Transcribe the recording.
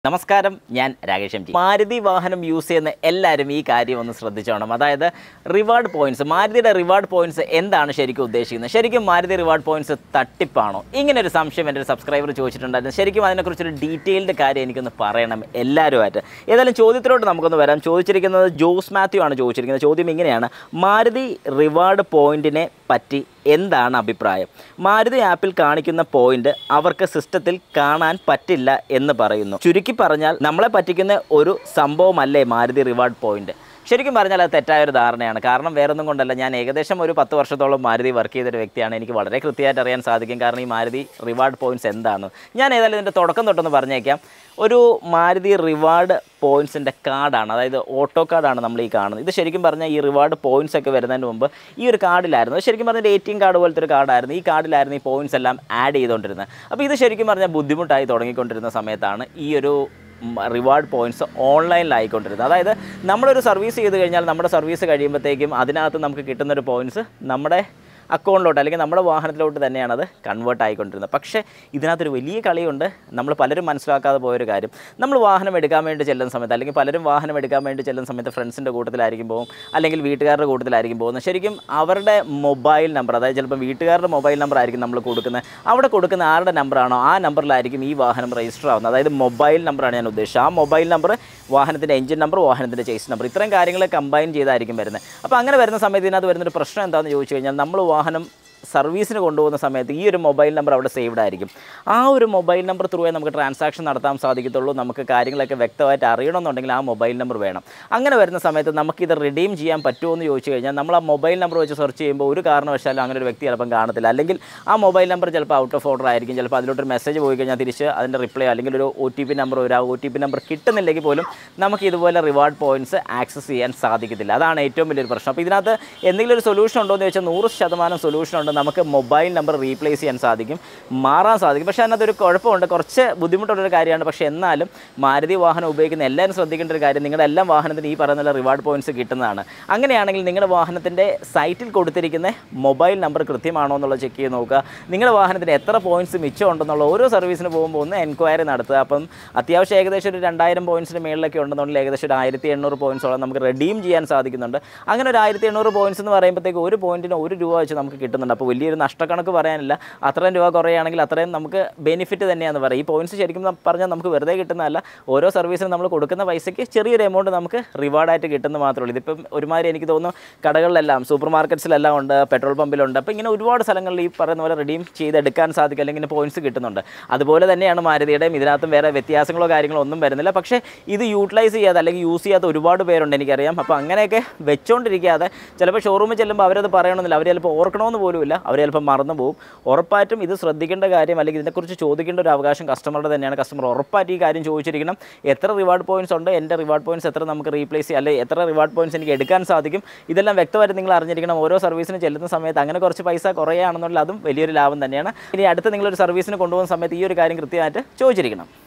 നമസ്കാരം ഞാൻ Rakesh M T Maruti വാഹനം യൂസ് ചെയ്യുന്ന എല്ലാവരും ഈ കാര്യം ഒന്ന് ശ്രദ്ധിച്ചോണം അതായത് റിവാർഡ് പോയിന്റ്സ് മാരുതിയുടെ റിവാർഡ് പോയിന്റ്സ് എന്താണ് ശരിക്കും ഉദ്ദേശിക്കുന്നത് ശരിക്കും മാരുതി റിവാർഡ് പോയിന്റ്സ് തട്ടിപ്പാണോ ഇങ്ങനെ ഒരു സംശയം എൻ്റെ ഒരു സബ്സ്ക്രൈബർ ചോദിച്ചിട്ടുണ്ടായിരുന്നു ശരിക്കും അതിനെക്കുറിച്ചൊരു ഡീറ്റെയിൽഡ് കാര്യം എനിക്കൊന്ന് പറയണം എല്ലാവരുമായിട്ട് ഏതായാലും ചോദ്യത്തിലോട്ട് നമുക്കൊന്ന് വരാം ചോദിച്ചിരിക്കുന്നത് ജോസ് മാത്യു ആണ് ചോദിച്ചിരിക്കുന്നത് ചോദ്യം ഇങ്ങനെയാണ് മാരുതി റിവാർഡ് പോയിന്റിനെ പറ്റി എന്താണ് അഭിപ്രായം മാരുതി ആപ്പിൽ കാണിക്കുന്ന പോയിന്റ് അവർക്ക് സിസ്റ്റത്തിൽ കാണാൻ പറ്റില്ല എന്ന് പറയുന്നു ചുരുക്കി പറഞ്ഞാൽ നമ്മളെ പറ്റിക്കുന്ന ഒരു സംഭവമല്ലേ മാരുതി റിവാർഡ് പോയിന്റ് ശരിക്കും പറഞ്ഞാൽ അത് തെറ്റായ ഒരു ധാരണയാണ് കാരണം വേറൊന്നും കൊണ്ടല്ല ഞാൻ ഏകദേശം ഒരു പത്ത് വർഷത്തോളം മാരുതി വർക്ക് ചെയ്തൊരു വ്യക്തിയാണ് എനിക്ക് വളരെ കൃത്യമായിട്ട് അറിയാൻ സാധിക്കും കാരണം ഈ മാരുതി റിവാർഡ് പോയിന്റ്സ് എന്താണ് ഞാൻ ഏതായാലും ഇതിൻ്റെ തുടക്കം തൊട്ടൊന്ന് പറഞ്ഞേക്കാം ഒരു മാരുതി റിവാർഡ് പോയിൻറ്റ്സിൻ്റെ കാർഡാണ് അതായത് ഓട്ടോ കാർഡാണ് നമ്മൾ ഈ കാണുന്നത് ഇത് ശരിക്കും പറഞ്ഞാൽ ഈ റിവാർഡ് പോയിൻറ്റ്സ് ഒക്കെ വരുന്നതിന് മുമ്പ് ഈ ഒരു കാർഡിലായിരുന്നു അത് ശരിക്കും പറഞ്ഞാൽ എ ടി എം കാർഡ് പോലത്തെ ഒരു കാർഡായിരുന്നു ഈ കാർഡിലായിരുന്നു ഈ പോയിൻറ്റ്സ് എല്ലാം ആഡ് ചെയ്തുകൊണ്ടിരുന്നത് അപ്പോൾ ഇത് ശരിക്കും പറഞ്ഞാൽ ബുദ്ധിമുട്ടായി തുടങ്ങിക്കൊണ്ടിരുന്ന സമയത്താണ് ഈ ഒരു റിവാർഡ് പോയിൻറ്റ്സ് ഓൺലൈനിലായിക്കൊണ്ടിരുന്നത് അതായത് നമ്മളൊരു സർവീസ് ചെയ്ത് കഴിഞ്ഞാൽ നമ്മുടെ സർവീസ് കഴിയുമ്പോഴത്തേക്കും അതിനകത്ത് നമുക്ക് കിട്ടുന്നൊരു പോയിൻറ്റ്സ് നമ്മുടെ അക്കൗണ്ടിലോട്ട് അല്ലെങ്കിൽ നമ്മുടെ വാഹനത്തിലോട്ട് തന്നെയാണ് അത് കൺവേർട്ട് ആയിക്കൊണ്ടിരുന്നത് പക്ഷേ ഇതിനകത്തൊരു വലിയ കളിയുണ്ട് നമ്മൾ പലരും മനസ്സിലാക്കാതെ പോയൊരു കാര്യം നമ്മൾ വാഹനം എടുക്കാൻ വേണ്ടി ചെല്ലുന്ന സമയത്ത് അല്ലെങ്കിൽ പലരും വാഹനം എടുക്കാൻ വേണ്ടി ചെല്ലുന്ന സമയത്ത് ഫ്രണ്ട്സിൻ്റെ കൂട്ടത്തിലായിരിക്കും പോകും അല്ലെങ്കിൽ വീട്ടുകാരുടെ കൂട്ടത്തിലായിരിക്കും പോകുന്നത് ശരിക്കും അവരുടെ മൊബൈൽ നമ്പർ അതായത് ചിലപ്പോൾ വീട്ടുകാരുടെ മൊബൈൽ നമ്പർ ആയിരിക്കും നമ്മൾ കൊടുക്കുന്നത് അവിടെ കൊടുക്കുന്ന ആരുടെ നമ്പറാണോ ആ നമ്പറിലായിരിക്കും ഈ വാഹനം രജിസ്റ്റർ ആവുന്നത് അതായത് മൊബൈൽ നമ്പറാണ് ഞാൻ ഉദ്ദേശിച്ചത് ആ മൊബൈൽ നമ്പർ വാഹനത്തിൻ്റെ എഞ്ചിൻ നമ്പർ വാഹനത്തിൻ്റെ ചേസ് നമ്പർ ഇത്രയും കാര്യങ്ങൾ കമ്പൈൻ ചെയ്തായിരിക്കും വരുന്നത് അപ്പോൾ അങ്ങനെ വരുന്ന സമയത്ത് ഇതിനകത്ത് വരുന്നൊരു പ്രശ്നം എന്താണെന്ന് ചോദിച്ചു കഴിഞ്ഞാൽ നമ്മൾ വാഹനം സർവീസിന് കൊണ്ടുപോകുന്ന സമയത്ത് ഈ ഒരു മൊബൈൽ നമ്പർ അവിടെ സേവ്ഡ് ആയിരിക്കും ആ ഒരു മൊബൈൽ നമ്പർ ത്രൂവേ നമുക്ക് ട്രാൻസാക്ഷൻ നടത്താൻ സാധിക്കത്തുള്ളൂ നമുക്ക് കാര്യങ്ങളൊക്കെ വ്യക്തമായിട്ട് അറിയണമെന്നുണ്ടെങ്കിൽ ആ മൊബൈൽ നമ്പർ വേണം അങ്ങനെ വരുന്ന സമയത്ത് നമുക്കിത് റിഡീം ചെയ്യാൻ പറ്റുമോ എന്ന് ചോദിച്ചു കഴിഞ്ഞാൽ നമ്മൾ ആ മൊബൈൽ നമ്പർ വെച്ച് സെർച്ച് ചെയ്യുമ്പോൾ ഒരു കാരണവശാലും അങ്ങനെ ഒരു വ്യക്തി ചിലപ്പം കാണത്തില്ല അല്ലെങ്കിൽ ആ മൊബൈൽ നമ്പർ ചിലപ്പോൾ ഔട്ട് ഓഫ് ഓർഡർ ആയിരിക്കും ചിലപ്പോൾ അതിലോട്ടൊരു മെസ്സേജ് പോയി കഴിഞ്ഞാൽ തിരിച്ച് അതിൻ്റെ റിപ്ലൈ അല്ലെങ്കിൽ ഒരു ഒ ടി പി നമ്പർ ഒരു ആ ഒ ടി പി നമ്പർ കിട്ടുന്നില്ലെങ്കിൽ പോലും നമുക്ക് ഇതുപോലെ റിവാർഡ് പോയിൻറ്റ്സ് ആക്സസ് ചെയ്യാൻ സാധിക്കത്തില്ല അതാണ് ഏറ്റവും വലിയൊരു പ്രശ്നം അപ്പോൾ ഇതിനകത്ത് എന്തെങ്കിലും ഒരു സൊല്യൂഷൻ ഉണ്ടോ എന്ന് ചോദിച്ചാൽ നൂറ് ശതമാനം സൊല്യൂഷൻ ഉണ്ട് നമുക്ക് മൊബൈൽ നമ്പർ റീപ്ലേസ് ചെയ്യാൻ സാധിക്കും മാറാൻ സാധിക്കും പക്ഷേ അതിനകത്ത് ഒരു കുഴപ്പമുണ്ട് കുറച്ച് ബുദ്ധിമുട്ടുള്ളൊരു കാര്യമാണ് പക്ഷേ എന്നാലും മാരുതി വാഹനം ഉപയോഗിക്കുന്ന എല്ലാവരും ശ്രദ്ധിക്കേണ്ട ഒരു കാര്യം നിങ്ങളുടെ എല്ലാ വാഹനത്തിന് ഈ പറയുന്ന റിവാർഡ് പോയിൻറ്റ്സ് കിട്ടുന്നതാണ് അങ്ങനെയാണെങ്കിൽ നിങ്ങളുടെ വാഹനത്തിൻ്റെ സൈറ്റിൽ കൊടുത്തിരിക്കുന്ന മൊബൈൽ നമ്പർ കൃത്യമാണോ എന്നുള്ളത് ചെക്ക് ചെയ്ത് നോക്കുക നിങ്ങളുടെ വാഹനത്തിന് എത്ര പോയിൻറ്റ്സ് മിച്ചം ഉണ്ടെന്നുള്ള ഓരോ സർവീസിന് പോകുമ്പോൾ ഒന്ന് എൻക്വയറി നടത്തുക അപ്പം അത്യാവശ്യം ഏകദേശം ഒരു രണ്ടായിരം പോയിൻറ്റ്സിന് മേളിലൊക്കെ ഉണ്ടെന്നുണ്ടെങ്കിൽ ഏകദേശം ഒരു ആയിരത്തി എണ്ണൂറ് പോയിൻറ്റ്സോളം നമുക്ക് റെഡീം ചെയ്യാൻ സാധിക്കുന്നുണ്ട് അങ്ങനെ ഒരു ആയിരത്തി എണ്ണൂറ് പോയിൻറ്റ്സ് എന്ന് പറയുമ്പോഴത്തേക്ക് ഒരു പോയിൻറ്റിന് ഒരു രൂപ വെച്ച് നമുക്ക് കിട്ടുന്നുണ്ട് അപ്പോൾ വലിയൊരു നഷ്ടക്കണക്ക് പറയാനില്ല അത്രയും രൂപ കുറയുകയാണെങ്കിൽ അത്രയും നമുക്ക് ബെനിഫിറ്റ് തന്നെയാണെന്ന് പറയാം ഈ പോയിൻറ്റ്സ് ശരിക്കും നം- പറഞ്ഞാൽ നമുക്ക് വെറുതെ കിട്ടുന്നതല്ല ഓരോ സർവീസിനും നമ്മൾ കൊടുക്കുന്ന പൈസയ്ക്ക് ചെറിയൊരു എമൗണ്ട് നമുക്ക് റിവാർഡായിട്ട് കിട്ടുന്ന മാത്രമേ ഉള്ളൂ ഇതിപ്പം ഒരുമാതിരി എനിക്ക് തോന്നുന്നു കടകളിലെല്ലാം സൂപ്പർ മാർക്കറ്റ്സിലെല്ലാം ഉണ്ട് പെട്രോൾ പമ്പിലുണ്ട് അപ്പോൾ ഇങ്ങനെ ഒരുപാട് സ്ഥലങ്ങളിൽ ഈ പറയുന്ന പോലെ റിഡീം ചെയ്തെടുക്കാൻ സാധിക്കും അല്ലെങ്കിൽ പോയിന്റ്സ് കിട്ടുന്നുണ്ട് അതുപോലെ തന്നെയാണ് മാരുതിയുടെയും ഇതിനകത്തും വേറെ വ്യത്യാസങ്ങളോ കാര്യങ്ങളോ ഒന്നും വരുന്നില്ല പക്ഷേ ഇത് യൂട്ടിലൈസ് ചെയ്യാതെ അല്ലെങ്കിൽ യൂസ് ചെയ്യാത്ത ഒരുപാട് പേരുണ്ട് എനിക്കറിയാം അപ്പോൾ അങ്ങനെയൊക്കെ വെച്ചുകൊണ്ടിരിക്കാതെ ചിലപ്പോൾ ഷോറൂമിൽ ചെല്ലുമ്പോൾ അവരത് പറയണമെന്നില്ല അവർ ചിലപ്പോൾ ഓർക്കണമെന്ന് പോലുമില്ല അവർ ചിലപ്പോൾ മറന്നു പോകും ഉറപ്പായിട്ടും ഇത് ശ്രദ്ധിക്കേണ്ട കാര്യം അല്ലെങ്കിൽ ഇതിനെക്കുറിച്ച് ചോദിക്കേണ്ട ഒരു അവകാശം കസ്റ്റമറുടെ തന്നെയാണ് കസ്റ്റമർ ഉറപ്പായിട്ട് ഈ കാര്യം ചോദിച്ചിരിക്കണം എത്ര റിവാർഡ് പോയിന്റ്സ് ഉണ്ട് എൻ്റെ റിവാർഡ് പോയിന്റ്സ് എത്ര നമുക്ക് റീപ്ലേസ് ചെയ്യാം അല്ലെങ്കിൽ എത്ര റിവാർഡ് പോയിന്റ്സ് എനിക്ക് എടുക്കാൻ സാധിക്കും ഇതെല്ലാം വ്യക്തമായിട്ട് നിങ്ങൾ അറിഞ്ഞിരിക്കണം ഓരോ സർവീസിന് ചെല്ലുന്ന സമയത്ത് അങ്ങനെ കുറച്ച് പൈസ കുറയുകയാണെന്നുള്ള അതും വലിയൊരു ലാഭം തന്നെയാണ് ഇനി അടുത്ത് നിങ്ങളൊരു സർവീസിന് കൊണ്ടുപോകുന്ന സമയത്ത് ഈ ഒരു കാര്യം കൃത്യമായിട്ട് ചോദിച്ചിരിക്കണം